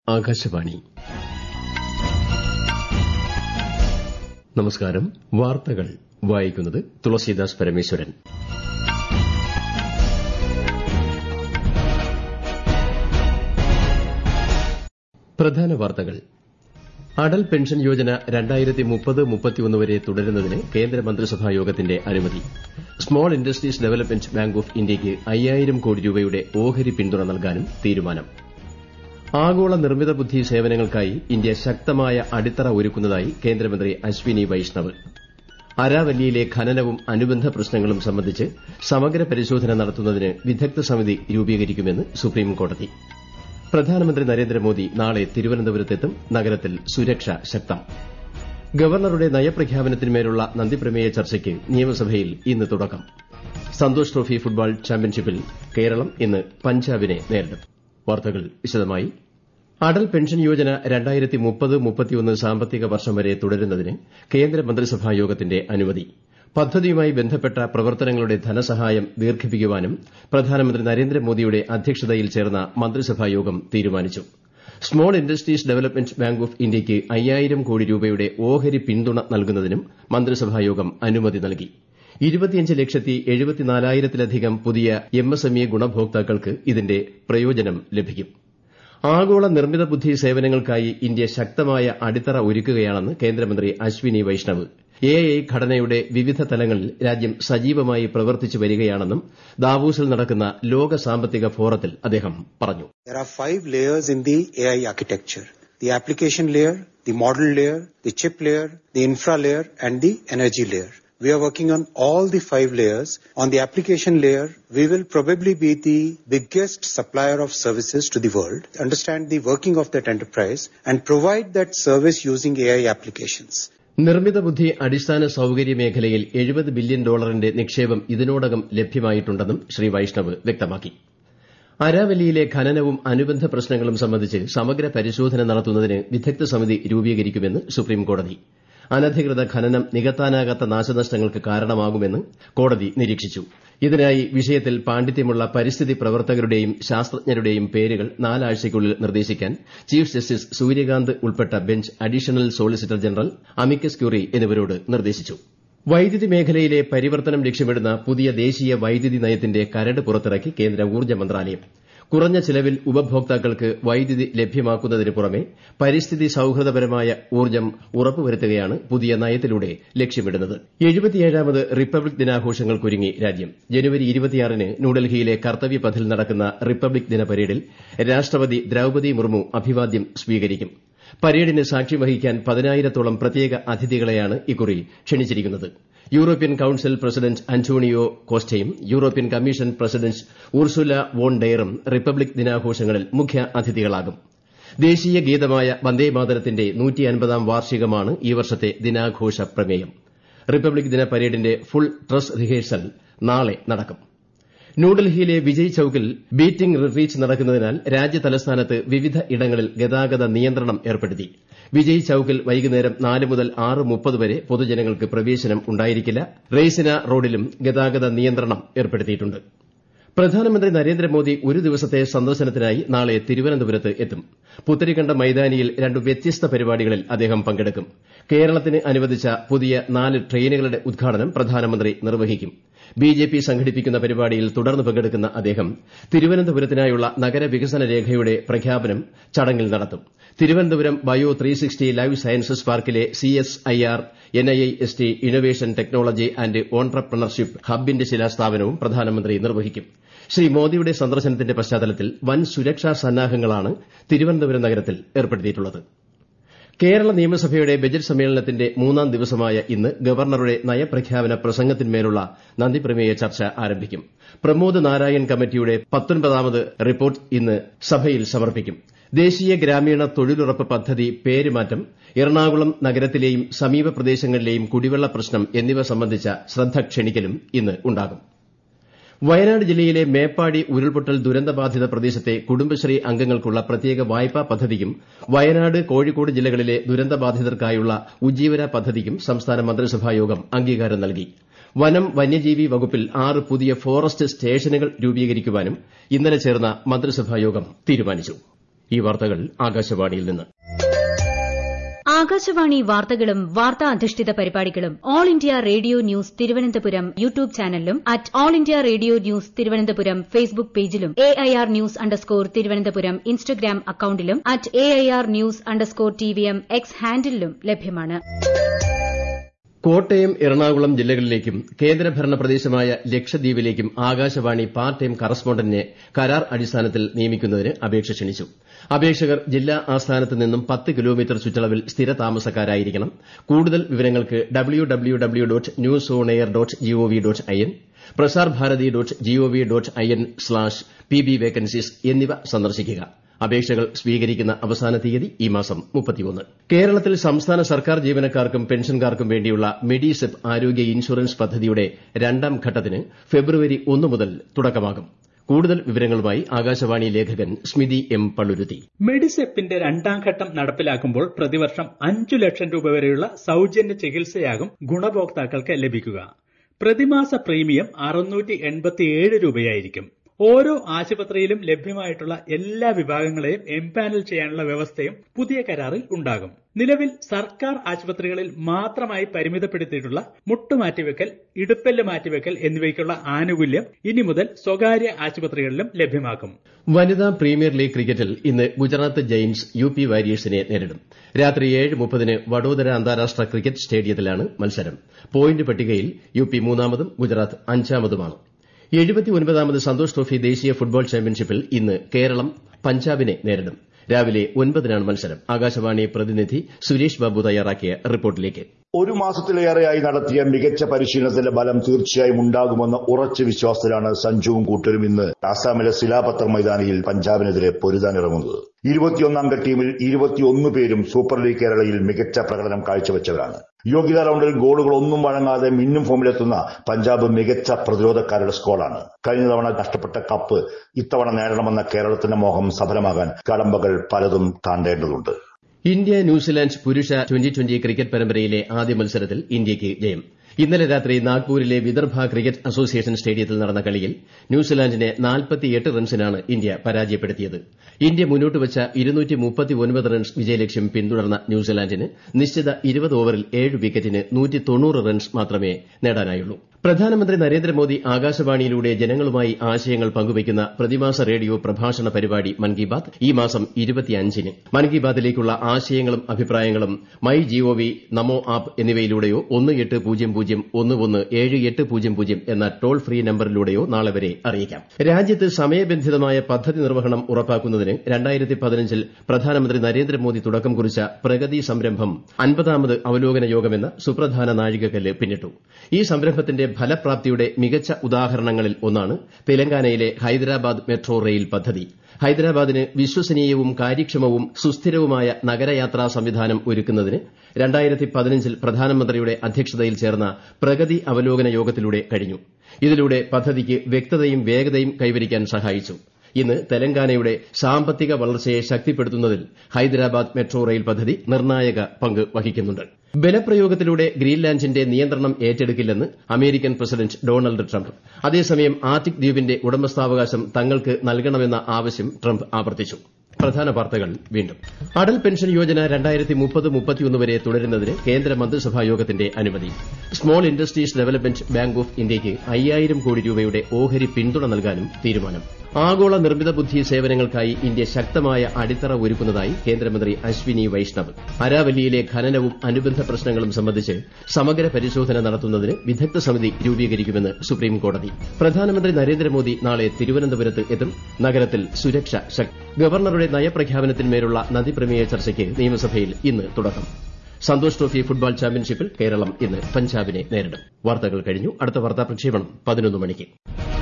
ആകാശവാണി നമസ്കാരം വാർത്തകൾ വായിക്കുന്നത് തുളസീദാസ് പരമേശ്വരൻ പ്രധാന വാർത്തകൾ അടൽ പെൻഷൻ യോജന വരെ തുടരുന്നതിന് കേന്ദ്ര മന്ത്രിസഭാ യോഗത്തിന്റെ അനുമതി small industries development bank of ഇന്ത്യയ്ക്ക് അയ്യായിരം കോടി രൂപയുടെ ഓഹരി പിന്തുണ നൽകാനും തീരുമാനം ആഗോള നിർമ്മിത ബുദ്ധി സേവനങ്ങൾക്കായി ഇന്ത്യ ശക്തമായ അടിത്തറ ഒരുക്കുന്നതായി കേന്ദ്രമന്ത്രി അശ്വിനി വൈഷ്ണവ് അരാവല്ലിയിലെ ഖനനവും അനുബന്ധ പ്രശ്നങ്ങളും സംബന്ധിച്ച് സമഗ്ര പരിശോധന നടത്തുന്നതിന് വിദഗ്ധ സമിതി രൂപീകരിക്കുമെന്ന് സുപ്രീംകോടതി പ്രധാനമന്ത്രി നരേന്ദ്രമോദി നാളെ തിരുവനന്തപുരത്തെത്തും നഗരത്തിൽ സുരക്ഷ ശക്തം ഗവർണറുടെ നയപ്രഖ്യാപനത്തിന്മേലുള്ള നന്ദിപ്രമേയ ചർച്ചയ്ക്ക് നിയമസഭയിൽ ഇന്ന് തുടക്കം സന്തോഷ് ട്രോഫി ഫുട്ബോൾ ചാമ്പ്യൻഷിപ്പിൽ കേരളം ഇന്ന് പഞ്ചാബിനെ നേരിടും വാർത്തകൾ വിശദമായി അടൽ പെൻഷൻ യോജന സാമ്പത്തിക വർഷം വരെ തുടരുന്നതിന് കേന്ദ്ര മന്ത്രിസഭാ യോഗത്തിന്റെ അനുമതി പദ്ധതിയുമായി ബന്ധപ്പെട്ട പ്രവർത്തനങ്ങളുടെ ധനസഹായം ദീർഘിപ്പിക്കുവാനും പ്രധാനമന്ത്രി നരേന്ദ്രമോദിയുടെ അധ്യക്ഷതയിൽ ചേർന്ന മന്ത്രിസഭാ യോഗം തീരുമാനിച്ചു small industries development bank of ഇന്ത്യയ്ക്ക് അയ്യായിരം കോടി രൂപയുടെ ഓഹരി പിന്തുണ നൽകുന്നതിനും മന്ത്രിസഭായോഗം അനുമതി നൽകി ലക്ഷത്തി എഴുപത്തിനാലായിരത്തിലധികം പുതിയ എംഎസ്എംഇ ഗുണഭോക്താക്കൾക്ക് ഇതിന്റെ പ്രയോജനം ലഭിക്കും ആഗോള നിർമ്മിത ബുദ്ധി സേവനങ്ങൾക്കായി ഇന്ത്യ ശക്തമായ അടിത്തറ ഒരുക്കുകയാണെന്ന് കേന്ദ്രമന്ത്രി അശ്വിനി വൈഷ്ണവ് എഐ ഘടനയുടെ വിവിധ തലങ്ങളിൽ രാജ്യം സജീവമായി പ്രവർത്തിച്ചു വരികയാണെന്നും ദാവൂസിൽ നടക്കുന്ന ലോക സാമ്പത്തിക ഫോറത്തിൽ അദ്ദേഹം പറഞ്ഞു There are five layers in the AI architecture. The application layer, the model layer, the chip layer, the infra layer, and the energy layer. We are working on all the five layers. On the application layer, we will probably be the biggest supplier of services to the world, understand the working of that enterprise, and provide that service using AI applications. നിർമ്മിത ബുദ്ധി അടിസ്ഥാന സൌകര്യ മേഖലയിൽ എഴുപത് billion ഡോളറിന്റെ നിക്ഷേപം ഇതിനോടകം ലഭ്യമായിട്ടുണ്ടെന്നും ശ്രീ വൈഷ്ണവ് വ്യക്തമാക്കി അരാവല്ലിയിലെ ഖനനവും അനുബന്ധ പ്രശ്നങ്ങളും സംബന്ധിച്ച് സമഗ്ര പരിശോധന നടത്തുന്നതിന് വിദഗ്ധ സമിതി രൂപീകരിക്കുമെന്ന് സുപ്രീംകോടതി അനധികൃത ഖനനം നികത്താനാകാത്ത നാശനഷ്ടങ്ങൾക്ക് കാരണമാകുമെന്ന് കോടതി നിരീക്ഷിച്ചു ഇതിനായി വിഷയത്തിൽ പാണ്ഡിത്യമുള്ള പരിസ്ഥിതി പ്രവർത്തകരുടെയും ശാസ്ത്രജ്ഞരുടെയും പേരുകൾ നാലാഴ്ചയ്ക്കുള്ളിൽ നിർദ്ദേശിക്കാൻ ചീഫ് ജസ്റ്റിസ് സൂര്യകാന്ത് ഉൾപ്പെട്ട bench additional solicitor general amicus curiae എന്നിവരോട് നിർദ്ദേശിച്ചു വൈദ്യുതി മേഖലയിലെ പരിവർത്തനം ലക്ഷ്യമിടുന്ന പുതിയ ദേശീയ വൈദ്യുതി നയത്തിന്റെ കരട് പുറത്തിറക്കി കേന്ദ്ര ഊർജ്ജ മന്ത്രാലയം കുറഞ്ഞ ചിലവിൽ ഉപഭോക്താക്കൾക്ക് വൈദ്യുതി ലഭ്യമാക്കുന്നതിന് പുറമെ പരിസ്ഥിതി സൌഹൃദപരമായ ഊർജ്ജം ഉറപ്പുവരുത്തുകയാണ് പുതിയ നയത്തിലൂടെ ലക്ഷ്യമിടുന്നത് എഴുപത്തിയേഴാമത് റിപ്പബ്ലിക് ദിനാഘോഷങ്ങൾക്കൊരുങ്ങി രാജ്യം ജനുവരി ഇരുപത്തിയാറിന് ന്യൂഡൽഹിയിലെ കർത്തവ്യ പഥിൽ നടക്കുന്ന റിപ്പബ്ലിക് ദിന പരേഡിൽ രാഷ്ട്രപതി ദ്രൌപതി മുർമു അഭിവാദ്യം സ്വീകരിക്കും പരേഡിന് സാക്ഷ്യം വഹിക്കാൻ പതിനായിരത്തോളം പ്രത്യേക അതിഥികളെയാണ് ഇക്കുറി ക്ഷണിച്ചിരിക്കുന്നത് യൂറോപ്യൻ കൌൺസിൽ പ്രസിഡന്റ് അന്റോണിയോ കോസ്റ്റയും European Commission president Ursula von ഡെയറും റിപ്പബ്ലിക് ദിനാഘോഷങ്ങളിൽ മുഖ്യ അതിഥികളാകും ദേശീയ ഗീതമായ വന്ദേമാതരത്തിന്റെ നൂറ്റിയൻപതാം വാർഷികമാണ് ഈ വർഷത്തെ ദിനാഘോഷ പ്രമേയം റിപ്പബ്ലിക് ദിന പരേഡിന്റെ ഫുൾ ഡ്രസ് റിഹേഴ്സൽ നാളെ നടക്കും ന്യൂഡൽഹിയിലെ വിജയ് ചൌക്കിൽ ബീറ്റിംഗ് റിട്രീറ്റ് നടക്കുന്നതിനാൽ രാജ്യതലസ്ഥാനത്ത് വിവിധ ഇടങ്ങളിൽ ഗതാഗത നിയന്ത്രണം ഏർപ്പെടുത്തി വിജയ് ചൌക്കിൽ വൈകുന്നേരം നാല് മുതൽ ആറ് മുപ്പത് വരെ പൊതുജനങ്ങൾക്ക് പ്രവേശനം ഉണ്ടായിരിക്കില്ല റെയ്സിന റോഡിലും ഗതാഗത നിയന്ത്രണം ഏർപ്പെടുത്തിയിട്ടുണ്ട് പ്രധാനമന്ത്രി നരേന്ദ്രമോദി ഒരു ദിവസത്തെ സന്ദർശനത്തിനായി നാളെ തിരുവനന്തപുരത്ത് എത്തും പുത്തരിക്കണ്ട മൈതാനിയിൽ രണ്ട് വ്യത്യസ്ത പരിപാടികളിൽ അദ്ദേഹം പങ്കെടുക്കും കേരളത്തിന് അനുവദിച്ച പുതിയ നാല് ട്രെയിനുകളുടെ ഉദ്ഘാടനം പ്രധാനമന്ത്രി നിർവഹിക്കും ബിജെപി സംഘടിപ്പിക്കുന്ന പരിപാടിയിൽ തുടർന്ന് പങ്കെടുക്കുന്ന അദ്ദേഹം തിരുവനന്തപുരത്തിനായുള്ള നഗരവികസന രേഖയുടെ പ്രഖ്യാപനം ചടങ്ങിൽ നടത്തും തിരുവനന്തപുരം ബയോ ലൈഫ് സയൻസസ് പാർക്കിലെ CSIR NIIST innovation technology and entrepreneurship ഹബിന്റെ ശിലാസ്ഥാപനവും പ്രധാനമന്ത്രി നിർവഹിക്കും ശ്രീ മോദിയുടെ സന്ദർശനത്തിന്റെ പശ്ചാത്തലത്തിൽ വൻ സുരക്ഷാ സന്നാഹങ്ങളാണ് തിരുവനന്തപുരം നഗരത്തിൽ ഏർപ്പെടുത്തിയിട്ടുള്ളത് കേരള നിയമസഭയുടെ ബജറ്റ് സമ്മേളനത്തിന്റെ മൂന്നാം ദിവസമായ ഇന്ന് ഗവർണറുടെ നയപ്രഖ്യാപന പ്രസംഗത്തിന്മേലുള്ള നന്ദിപ്രമേയ ചർച്ച ആരംഭിക്കും പ്രമോദ് നാരായൺ കമ്മിറ്റിയുടെ പത്തൊൻപതാമത് റിപ്പോർട്ട് ഇന്ന് സഭയിൽ സമർപ്പിക്കും ദേശീയ ഗ്രാമീണ തൊഴിലുറപ്പ് പദ്ധതി പേരുമാറ്റം എറണാകുളം നഗരത്തിലെയും സമീപ പ്രദേശങ്ങളിലെയും കുടിവെള്ള പ്രശ്നം എന്നിവ സംബന്ധിച്ച ശ്രദ്ധ ക്ഷണിക്കലും ഇന്ന് ഉണ്ടാകും വയനാട് ജില്ലയിലെ മേപ്പാടി ഉരുൾപൊട്ടൽ ദുരന്തബാധിത പ്രദേശത്തെ കുടുംബശ്രീ അംഗങ്ങൾക്കുള്ള പ്രത്യേക വായ്പാ പദ്ധതിക്കും വയനാട് കോഴിക്കോട് ജില്ലകളിലെ ദുരന്തബാധിതർക്കായുള്ള ഉജ്ജീവന പദ്ധതിക്കും സംസ്ഥാന മന്ത്രിസഭായോഗം അംഗീകാരം നൽകി വനം വന്യജീവി വകുപ്പിൽ ആറ് പുതിയ ഫോറസ്റ്റ് സ്റ്റേഷനുകൾ രൂപീകരിക്കാനും ഇന്നലെ ചേർന്ന മന്ത്രിസഭായോഗം തീരുമാനിച്ചു ഈ വാർത്തകൾ ആകാശവാണിയിൽ നിന്ന് ആകാശവാണി വാർത്തകളും വാർത്താ അധിഷ്ഠിത പരിപാടികളും all India radio news Thiruvananthapuram YouTube ചാനലിലും at all India radio news Thiruvananthapuram Facebook പേജിലും A I R news underscore Thiruvananthapuram Instagram അക്കൌണ്ടിലും at A I R news underscore T V M X ഹാൻഡിലും ലഭ്യമാണ് കോട്ടയം എറണാകുളം ജില്ലകളിലേക്കും കേന്ദ്രഭരണ പ്രദേശമായ ലക്ഷദ്വീപിലേക്കും ആകാശവാണി പാർട്ട് ടൈം കറസ്പോണ്ടന്റിനെ കരാർ അടിസ്ഥാനത്തിൽ നിയമിക്കുന്നതിന് അപേക്ഷ ക്ഷണിച്ചു അപേക്ഷകർ ജില്ലാ ആസ്ഥാനത്ത് നിന്നും പത്ത് കിലോമീറ്റർ ചുറ്റളവിൽ സ്ഥിരതാമസക്കാരായിരിക്കണം കൂടുതൽ വിവരങ്ങൾക്ക് W W W dot news on air dot gov dot I N Prasar Bharati dot gov dot I N slash P B vacancies എന്നിവ സന്ദർശിക്കുക അപേക്ഷകൾ സ്വീകരിക്കുന്ന അവസാന തീയതി ഈ മാസം കേരളത്തിൽ സംസ്ഥാന സർക്കാർ ജീവനക്കാർക്കും പെൻഷൻകാർക്കും വേണ്ടിയുള്ള മെഡിസെപ് ആരോഗ്യ ഇൻഷുറൻസ് പദ്ധതിയുടെ രണ്ടാം ഘട്ടത്തിന് ഫെബ്രുവരി ഒന്ന് മുതൽ തുടക്കമാകും കൂടുതൽ വിവരങ്ങളുമായി ആകാശവാണി ലേഖകൻ സ്മിതി എം പള്ളുരുത്തി മെഡിസെപ്പിന്റെ രണ്ടാം ഘട്ടം നടപ്പിലാക്കുമ്പോൾ പ്രതിവർഷം അഞ്ചു ലക്ഷം രൂപ വരെയുള്ള സൌജന്യ ചികിത്സയാകും ഗുണഭോക്താക്കൾക്ക് ലഭിക്കുക പ്രതിമാസ പ്രീമിയം അറുന്നൂറ്റി എൺപത്തിയേഴ് രൂപയായിരിക്കും ഓരോ ആശുപത്രിയിലും ലഭ്യമായിട്ടുള്ള എല്ലാ വിഭാഗങ്ങളെയും എംപാനൽ ചെയ്യാനുള്ള വ്യവസ്ഥയും പുതിയ കരാറിൽ ഉണ്ടാകും നിലവിൽ സർക്കാർ ആശുപത്രികളിൽ മാത്രമായി പരിമിതപ്പെടുത്തിയിട്ടുള്ള മുട്ടുമാറ്റിവെക്കൽ ഇടുപ്പെല്ല് മാറ്റിവെക്കൽ എന്നിവയ്ക്കുള്ള ആനുകൂല്യം ഇനി മുതൽ സ്വകാര്യ ആശുപത്രികളിലും ലഭ്യമാക്കും വനിതാ പ്രീമിയർ ലീഗ് ക്രിക്കറ്റിൽ ഇന്ന് ഗുജറാത്ത് ജയിന്റ്സ് യു പി വാരിയേഴ്സിനെ നേരിടും രാത്രി ഏഴ് മുപ്പതിന് വഡോദര അന്താരാഷ്ട്ര ക്രിക്കറ്റ് സ്റ്റേഡിയത്തിലാണ് മത്സരം പോയിന്റ് പട്ടികയിൽ യു പി മൂന്നാമതും ഗുജറാത്ത് അഞ്ചാമതുമാണ് എഴുപത്തിയൊൻപതാമത് സന്തോഷ് ട്രോഫി ദേശീയ ഫുട്ബോൾ ചാമ്പ്യൻഷിപ്പിൽ ഇന്ന് കേരളം പഞ്ചാബിനെ നേരിടും രാവിലെ ഒൻപതിനാണ് മത്സരം ആകാശവാണി പ്രതിനിധി സുരേഷ് ബാബു തയ്യാറാക്കിയ റിപ്പോർട്ടിലേക്ക് ഒരു മാസത്തിലേറെയായി നടത്തിയ മികച്ച പരിശീലനത്തിന്റെ ഫലം തീർച്ചയായും ഉണ്ടാകുമെന്ന ഉറച്ച വിശ്വാസത്തിലാണ് സഞ്ജുവും കൂട്ടരും ഇന്ന് ആസാമിലെ സിലാപത്തർ മൈതാനിയിൽ പഞ്ചാബിനെതിരെ പൊരുതാനിറങ്ങുന്നത് ഇരുപത്തിയൊന്നംഗ ടീമിൽ ഇരുപത്തിയൊന്ന് പേരും സൂപ്പർ ലീഗ് കേരളയിൽ മികച്ച പ്രകടനം കാഴ്ചവെച്ചവരാണ് യോഗ്യതാ റൌണ്ടിൽ ഗോളുകളൊന്നും വഴങ്ങാതെ മിന്നും ഫോമിലെത്തുന്ന പഞ്ചാബ് മികച്ച പ്രതിരോധക്കാരുടെ സ്ക്വാഡാണ് കഴിഞ്ഞ തവണ നഷ്ടപ്പെട്ട കപ്പ് ഇത്തവണ നേടണമെന്ന കേരളത്തിന്റെ മോഹം സഫലമാകാൻ കടമ്പകൾ പലതും താണ്ടേണ്ടതുണ്ട് ഇന്ത്യ ന്യൂസിലാന്റ് പുരുഷ ട്വന്റി ട്വന്റി ക്രിക്കറ്റ് പരമ്പരയിലെ ആദ്യ മത്സരത്തിൽ ഇന്ത്യയ്ക്ക് ജയം ഇന്നലെ രാത്രി നാഗ്പൂരിലെ വിദർഭ ക്രിക്കറ്റ് അസോസിയേഷൻ സ്റ്റേഡിയത്തിൽ നടന്ന കളിയിൽ ന്യൂസിലാന്റിനെ റൺസിനാണ് ഇന്ത്യ പരാജയപ്പെടുത്തിയത് ഇന്ത്യ മുന്നോട്ട് വച്ച റൺസ് വിജയലക്ഷ്യം പിന്തുടർന്ന ന്യൂസിലാന്റിന് നിശ്ചിത ഇരുപത് ഓവറിൽ ഏഴ് വിക്കറ്റിന് റൺസ് മാത്രമേ നേടാനായുള്ളൂ പ്രധാനമന്ത്രി നരേന്ദ്രമോദി ആകാശവാണിയിലൂടെ ജനങ്ങളുമായി ആശയങ്ങൾ പങ്കുവയ്ക്കുന്ന പ്രതിമാസ റേഡിയോ പ്രഭാഷണ പരിപാടി മൻ കി ബാത് ഈ മാസം ന് മൻ കി ബാത്തിലേക്കുള്ള ആശയങ്ങളും അഭിപ്രായങ്ങളും മൈ ജിഒവി നമോ ആപ്പ് എന്നിവയിലൂടെയോ ഒന്ന് എട്ട് പൂജ്യം പൂജ്യം ഒന്ന് ഒന്ന് ഏഴ് എട്ട് പൂജ്യം പൂജ്യം എന്ന ടോൾ ഫ്രീ നമ്പറിലൂടെയോ നാളെ വരെ അറിയിക്കാം രാജ്യത്ത് സമയബന്ധിതമായ പദ്ധതി നിർവ്വഹണം ഉറപ്പാക്കുന്നതിന് ൽ പ്രധാനമന്ത്രി നരേന്ദ്രമോദി തുടക്കം കുറിച്ച പ്രഗതി സംരംഭം അൻപതാമത് അവലോകന യോഗമെന്ന സുപ്രധാന നാഴികക്കല്ല് പിന്നിട്ടു ഈ സംരംഭത്തിന്റെ ഫലപ്രാപ്തിയുടെ മികച്ച ഉദാഹരണങ്ങളിൽ ഒന്നാണ് തെലങ്കാനയിലെ ഹൈദരാബാദ് മെട്രോ റെയിൽ പദ്ധതി ഹൈദരാബാദിന് വിശ്വസനീയവും കാര്യക്ഷമവും സുസ്ഥിരവുമായ നഗരയാത്രാ സംവിധാനം ഒരുക്കുന്നതിന് ൽ പ്രധാനമന്ത്രിയുടെ അധ്യക്ഷതയിൽ ചേർന്ന പ്രഗതി അവലോകന യോഗത്തിലൂടെ കഴിഞ്ഞു ഇതിലൂടെ പദ്ധതിക്ക് വ്യക്തതയും വേഗതയും കൈവരിക്കാൻ സഹായിച്ചു ഇന്ന് തെലങ്കാനയുടെ സാമ്പത്തിക വളർച്ചയെ ശക്തിപ്പെടുത്തുന്നതിൽ ഹൈദരാബാദ് മെട്രോ റെയിൽ പദ്ധതി നിർണായക പങ്ക് വഹിക്കുന്നുണ്ട് ബലപ്രയോഗത്തിലൂടെ ഗ്രീൻലാൻഡിന്റെ നിയന്ത്രണം ഏറ്റെടുക്കില്ലെന്ന് അമേരിക്കൻ പ്രസിഡന്റ് ഡൊണാൾഡ് ട്രംപ് അതേസമയം ആർട്ടിക് ദ്വീപിന്റെ ഉടമസ്ഥാവകാശം തങ്ങൾക്ക് നൽകണമെന്ന ആവശ്യം ട്രംപ് ആവർത്തിച്ചു പ്രധാന വാർത്തകൾ വീണ്ടും അടൽ പെൻഷൻ യോജന വരെ തുടരുന്നതിന് കേന്ദ്ര മന്ത്രിസഭാ യോഗത്തിന്റെ അനുമതി small industries development bank of ഇന്ത്യയ്ക്ക് അയ്യായിരം കോടി രൂപയുടെ ഓഹരി പിന്തുണ നൽകാനും തീരുമാനം ആഗോള നിർമ്മിത ബുദ്ധി സേവനങ്ങൾക്കായി ഇന്ത്യ ശക്തമായ അടിത്തറ ഒരുക്കുന്നതായി കേന്ദ്രമന്ത്രി അശ്വിനി വൈഷ്ണവ് അരാവല്ലിയിലെ ഖനനവും അനുബന്ധ പ്രശ്നങ്ങളും സംബന്ധിച്ച് സമഗ്ര പരിശോധന നടത്തുന്നതിന് വിദഗ്ധ സമിതി രൂപീകരിക്കുമെന്ന് സുപ്രീംകോടതി പ്രധാനമന്ത്രി നരേന്ദ്രമോദി നാളെ തിരുവനന്തപുരത്ത് എത്തും നഗരത്തിൽ സുരക്ഷ ശക്തി ഗവർണറുടെ നയപ്രഖ്യാപനത്തിന്മേലുള്ള നന്ദിപ്രമേയ ചർച്ചയ്ക്ക് നിയമസഭയിൽ ഇന്ന് തുടക്കം സന്തോഷ് ട്രോഫി ഫുട്ബോൾ ചാമ്പ്യൻഷിപ്പിൽ കേരളം ഇന്ന് പഞ്ചാബിനെ നേരിടും വാർത്തകൾ കഴിഞ്ഞു അടുത്ത വാർത്താ പ്രക്ഷേപണം പതിനൊന്ന് മണിക്ക്